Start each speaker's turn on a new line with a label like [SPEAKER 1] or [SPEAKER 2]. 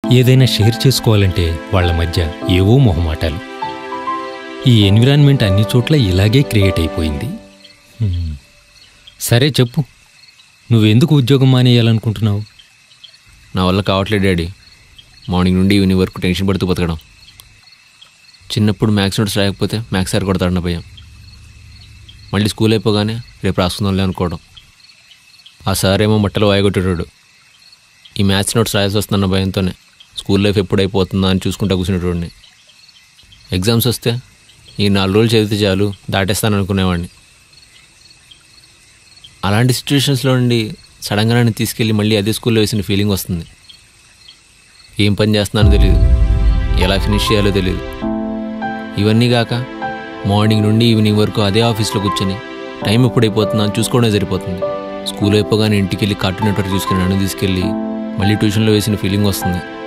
[SPEAKER 1] ఏదైనా షేర్ చేసుకోవాలంటే వాళ్ళ మధ్య ఏవో మొహమాటాలు ఈ ఎన్విరాన్మెంట్ అన్ని చోట్ల ఇలాగే క్రియేట్ అయిపోయింది హ్మ్. సరే చెప్పు నువ్వెందుకు ఉద్యోగం మానేయాలనుకుంటున్నావు
[SPEAKER 2] నా వల్ల కావట్లేదు డాడీ మార్నింగ్ నుండి ఈవినింగ్ వరకు టెన్షన్ పడుతూ బతకడం చిన్నప్పుడు మ్యాథ్స్ నోట్స్ రాయకపోతే మ్యాథ్స్ సార్ కొడతాడన్న భయం మళ్ళీ స్కూల్ అయిపోగానే రేపు రాసుకుందాంలే అనుకోవడం ఆ సార్ ఏమో మట్టలు వాయగొట్టేటాడు ఈ మ్యాథ్స్ నోట్స్ రాయాల్సి వస్తుందన్న భయంతోనే స్కూల్ లైఫ్ ఎప్పుడు అయిపోతుందా అని చూసుకుంటా కూర్చునేటోడిని ఎగ్జామ్స్ వస్తే ఈ నాలుగు రోజులు చదివితే చాలు దాటేస్తాను అనుకునేవాడిని అలాంటి సిచ్యువేషన్స్లో నుండి సడన్గా నన్ను తీసుకెళ్ళి మళ్ళీ అదే స్కూల్లో వేసిన ఫీలింగ్ వస్తుంది ఏం పని చేస్తున్నానో తెలియదు ఎలా ఫినిష్ చేయాలో తెలియదు ఇవన్నీ కాక మార్నింగ్ నుండి ఈవినింగ్ వరకు అదే ఆఫీస్లో కూర్చొని టైం ఎప్పుడైపోతుందో అని చూసుకోవడమే సరిపోతుంది స్కూల్ అయిపోగానే ఇంటికి వెళ్ళి కార్టూన్ నెట్వర్క్ చూసుకుని నన్ను తీసుకెళ్ళి మళ్ళీ ట్యూషన్లో వేసిన ఫీలింగ్ వస్తుంది